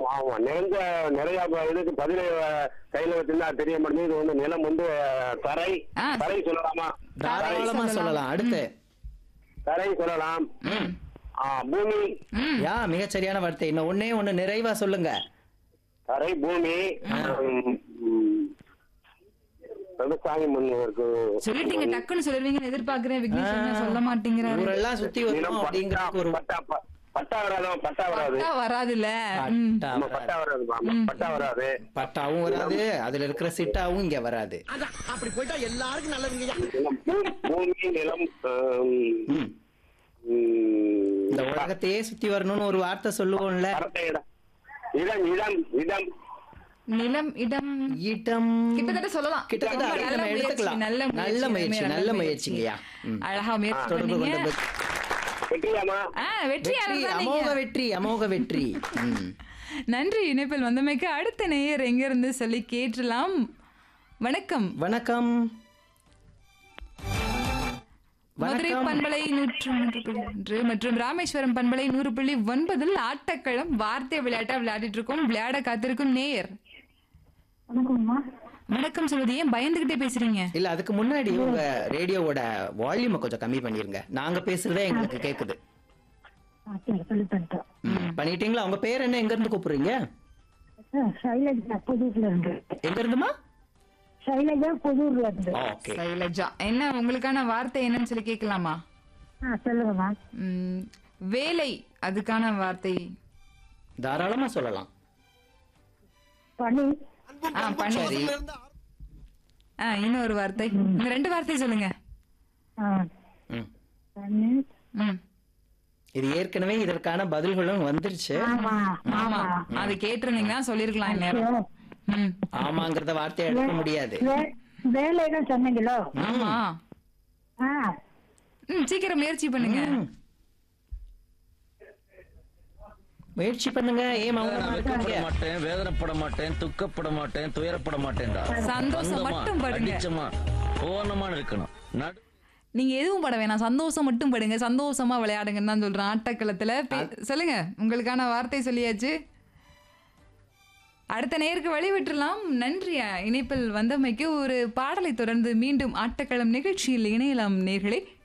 ஆமா நிறைஞ்ச நிறைய ப- இதுக்கு பதில கையில வச்சிருந்தா தெரிய மாட்டேங்குது இது வந்து நிலம் வந்து அஹ், தரை ஆ. தரை சொல்லலாமா தாராளமா சொல்லலாம் அடுத்து தரை சொல்லலாம் ஆ, பூமி ம் யா மிகச் சரியான வார்த்தை இன்னும் ஒண்ணே ஒண்ணு நிறைவா சொல்லுங்க தரை பூமி ம், ம், விவசாயம் இருக்கு சொல்லிட்டீங்க டக்குன்னு சொல்லுவீங்கன்னு எதிர்பார்க்கிறேன் விக்னேஷ் என்ன சொல்ல மாட்டேங்கிறாரு ஊரெல்லாம் சுத்தி நிலம் வரும் பட்டா அப்படிங்கிறதுக்கு ஒரு பட்டா ப- பட்டா வராதான் பட்டா வராது பட்டா வராதுல்ல ம். பட்டா ஆமா வராது. பட்டா வராது ஆமா பட்டா வராது பட்டாவும் வராது அதுல இருக்கிற சிட்டாவும் இங்க வராது நிலம் பூ- பூமி நிலம் ஆம், ம். ம், இந்த உலகத்தையே சுத்தி வரணும்னு ஒரு வார்த்தை சொல்லுவோம்ல கரெக்டா இடம் இடம் இடம் இடம் நிலம் இடம் ஈட்டம் கிட்டத்தட்ட சொல்லலாம் கிட்டத்தட்ட ரொம்ப அதை நல்ல நம்ம முயற்சி, எடுத்துக்கலாம் நல்ல நல்ல முயற்சி அருமையான நல்ல முயற்சிங்கய்யா ம். அழகா முயற்சி தொடர்பு பண்ணீங்க கொண்டதுக்கு வெற்றியாமா ஆ, வெற்றியாளர் வெற்றி தான் அமோக நீங்க. வெற்றி அமோக வெற்றி ம். நன்றி இணைப்பில் வந்தமைக்கு அடுத்த நேயர் எங்க இருந்து சொல்லி கேட்டலாம் வணக்கம் வணக்கம் மதுரை வணக்கம் பண்பலை நூற்று மூன்று புள்ளி ஒன்று மற்றும் ராமேஸ்வரம் பண்பலை நூறு புள்ளி ஒன்பதில் ஆட்டக்களம் வார்த்தை விளையாட்டா விளையாடிட்டு இருக்கோம் விளையாட காத்திருக்கும் நேயர் வணக்கம்மா வணக்கம் சொல்வது ஏன் பயந்துகிட்டே பேசுறீங்க இல்ல அதுக்கு முன்னாடி உங்க ரேடியோவோட வால்யூமை கொஞ்சம் கம்மி பண்ணிருங்க நாங்க பேசுறதே எங்களுக்கு கேக்குது ஆ, சரி சொல்லி தந்துட்டோம் ம். பண்ணிட்டீங்களா உங்க பேர் என்ன எங்க இருந்து கூப்பிடுறீங்க ஆ, சைலஜா புதூர்ல இருந்து எங்க இருந்துமா சைலஜா புதூர்ல இருந்து ஓகே சைலஜா என்ன உங்களுக்கான வார்த்தை என்னன்னு சொல்லி கேட்கலாமா ஆ சொல்லுங்கம்மா ம், வேலை அதுக்கான வார்த்தை தாராளமா சொல்லலாம் பனி ஆ பண்ணி சரி ஆ இன்னொரு வார்த்தை இந்த ரெண்டு வார்த்தை சொல்லுங்க ஆ, ம். பனி ம் இது ஏற்கனவே இதற்கான பதில்களும் வந்துருச்சு ஆமா ஆமா அது கேட்டிருந்தீங்கன்னா சொல்லிருக்கலாம் இந்நேரம் ம் ஆமாங்கிறத வார்த்தையை எடுக்க முடியாது வே- வேலைன்னு சொன்னீங்களோ ஆமா ஆ ம் சீக்கிரம் முயற்சி பண்ணுங்க ம். முயற்சி பண்ணுங்க ஏன் மௌனமா இருக்கீங்க வெட்கப்பட மாட்டேன் வேதனைப்பட மாட்டேன் துக்கப்பட மாட்டேன் துயரப்பட மாட்டேன்டா சந்தோஷம் சொந்தமா, மட்டும் படுங்க அடிச்சமா ஓனமான இருக்கணும் நடு நீங்க எதுவும் பட வேணாம் சந்தோஷம் மட்டும் படுங்க சந்தோஷமா விளையாடுங்கன்னு தான் சொல்றேன் ஆட்டக்களத்துல பே- சொல்லுங்க உங்களுக்கான வார்த்தை சொல்லியாச்சு அடுத்த நேருக்கு வழி விட்டுறலாம் நன்றியா இணைப்பில் வந்தமைக்கு ஒரு பாடலை தொடர்ந்து மீண்டும் ஆட்டக்களம் நிகழ்ச்சியில் இணையலாம் நேர்களே